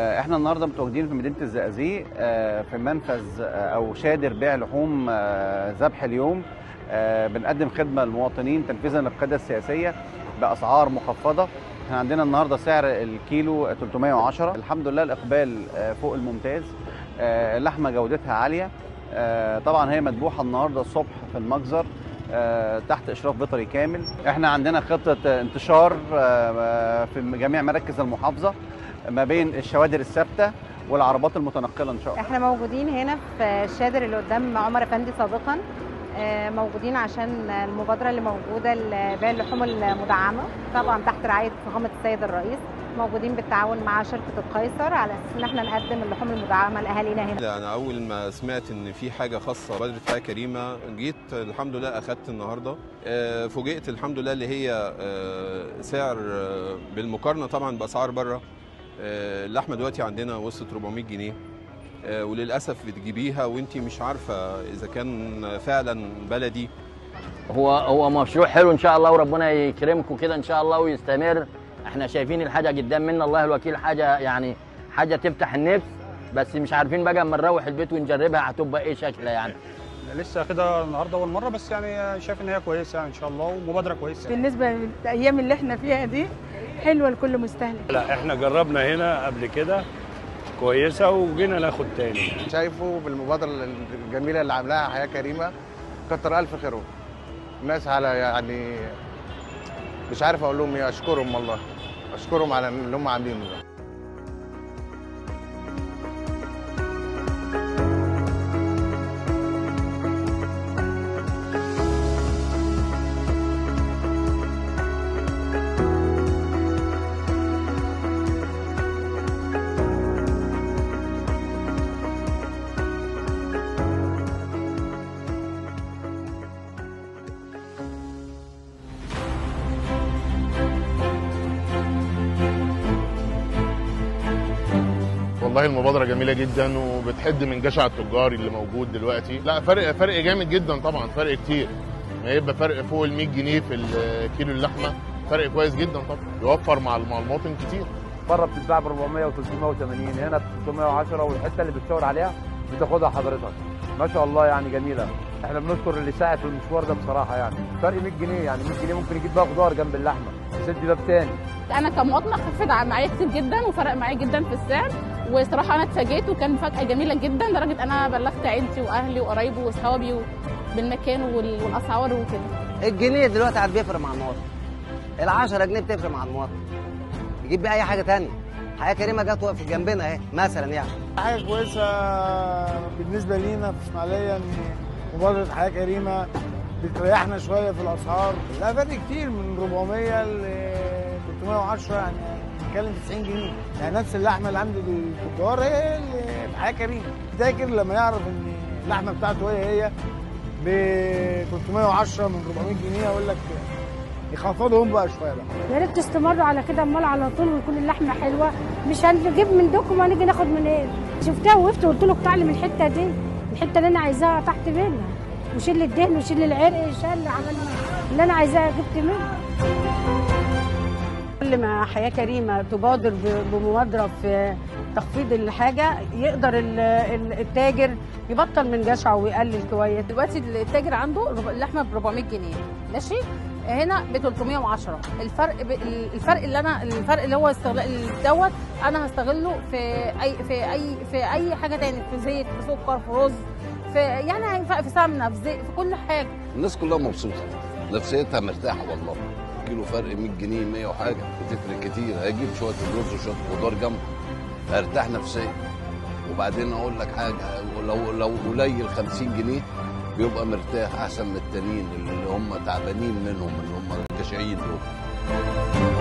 آه، احنا النهارده متواجدين في مدينه الزقازيق آه، في منفذ آه، او شادر بيع لحوم آه، ذبح اليوم آه، بنقدم خدمه للمواطنين تنفيذا للقياده السياسيه باسعار مخفضه احنا عندنا النهارده سعر الكيلو 310 الحمد لله الاقبال آه، فوق الممتاز آه، اللحمه جودتها عاليه آه، طبعا هي مذبوحه النهارده الصبح في المجزر آه، تحت اشراف بيطري كامل احنا عندنا خطه آه، انتشار آه، في جميع مراكز المحافظه ما بين الشوادر الثابته والعربات المتنقله ان شاء الله احنا موجودين هنا في الشادر اللي قدام عمر افندي سابقا آه، موجودين عشان المبادره اللي موجوده لبيع اللحوم المدعمه طبعا تحت رعايه فخامه السيد الرئيس موجودين بالتعاون مع شركه القيصر على اساس ان احنا نقدم اللحوم المدعمه لاهالينا هنا لا انا اول ما سمعت ان في حاجه خاصه بدر حياه كريمه جيت الحمد لله اخدت النهارده آه، فوجئت الحمد لله اللي هي آه، سعر آه، بالمقارنه طبعا باسعار بره آه، اللحمه دلوقتي عندنا وصلت 400 جنيه آه، وللاسف بتجيبيها وانت مش عارفه اذا كان فعلا بلدي هو هو مشروع حلو ان شاء الله وربنا يكرمكم كده ان شاء الله ويستمر احنا شايفين الحاجه قدام منا الله الوكيل حاجه يعني حاجه تفتح النفس بس مش عارفين بقى اما نروح البيت ونجربها هتبقى ايه شكلها يعني لسه كده النهارده اول مره بس يعني شايف ان هي كويسه يعني ان شاء الله ومبادره كويسه بالنسبه للايام اللي احنا فيها دي حلوه لكل مستهلك لا احنا جربنا هنا قبل كده كويسه وجينا ناخد تاني شايفه بالمبادره الجميله اللي عاملاها حياه كريمه كتر الف خيرهم الناس على يعني مش عارف اقول لهم ايه اشكرهم والله اشكرهم على اللي هم عاملينه ده والله المبادرة جميلة جدا وبتحد من جشع التجار اللي موجود دلوقتي لا فرق فرق جامد جدا طبعا فرق كتير ما يبقى فرق فوق ال 100 جنيه في الكيلو اللحمة فرق كويس جدا طبعا يوفر مع مع المواطن كتير بره بتتباع ب 400 و 380 هنا ب 310 والحته اللي بتشاور عليها بتاخدها حضرتك ما شاء الله يعني جميله احنا بنشكر اللي ساعد في المشوار ده بصراحه يعني فرق 100 جنيه يعني 100 جنيه ممكن يجيب بقى خضار جنب اللحمه يسد باب تاني انا كمواطنه خفت معايا كتير جدا وفرق معايا جدا في السعر وصراحه انا اتفاجئت وكان مفاجاه جميله جدا لدرجه انا بلغت عيلتي واهلي وقرايبي واصحابي بالمكان وال- والاسعار وكده الجنيه دلوقتي عاد بيفرق مع المواطن ال 10 جنيه بتفرق مع المواطن يجيب بيه اي حاجه تانية حياه كريمه جت وقفت جنبنا اهي مثلا يعني حاجه كويسه بالنسبه لينا في اسماعيليه ان مبادره حياه كريمه بتريحنا شويه في الاسعار لا فرق كتير من 400 ل 310 يعني بنتكلم 90 جنيه يعني نفس اللحمه اللي عند التجار هي اللي في حياه كريمه تفتكر لما يعرف ان اللحمه بتاعته هي هي ب 310 من 400 جنيه اقول لك يخفضهم بقى شويه بقى يا ريت تستمروا على كده امال على طول ويكون اللحمه حلوه مش هنجيب من دوكم وهنيجي ناخد من ايه شفتها وقفت وقلت له اقطع لي من الحته دي الحته اللي انا عايزاها تحت منها وشيل الدهن وشيل العرق شال عمل اللي انا عايزاه جبت منه كل ما حياه كريمه تبادر ب- بمبادره في تخفيض الحاجه يقدر ال- ال- التاجر يبطل من جشعه ويقلل كويس دلوقتي التاجر عنده رب- اللحمه ب 400 جنيه ماشي هنا ب 310 الفرق ب... الفرق اللي انا الفرق اللي هو استغلال دوت انا هستغله في اي في اي في اي حاجه تاني في زيت في سكر في رز في يعني هينفع في سمنه في زيت في كل حاجه الناس كلها مبسوطه نفسيتها مرتاحه والله كيلو فرق 100 جنيه 100 وحاجه بتفرق كتير هجيب شويه الرز وشويه خضار جنبه هرتاح نفسيا وبعدين اقول لك حاجه لو لو قليل 50 جنيه بيبقى مرتاح احسن من التانيين اللي هم تعبانين منهم اللي هم الجشعين دول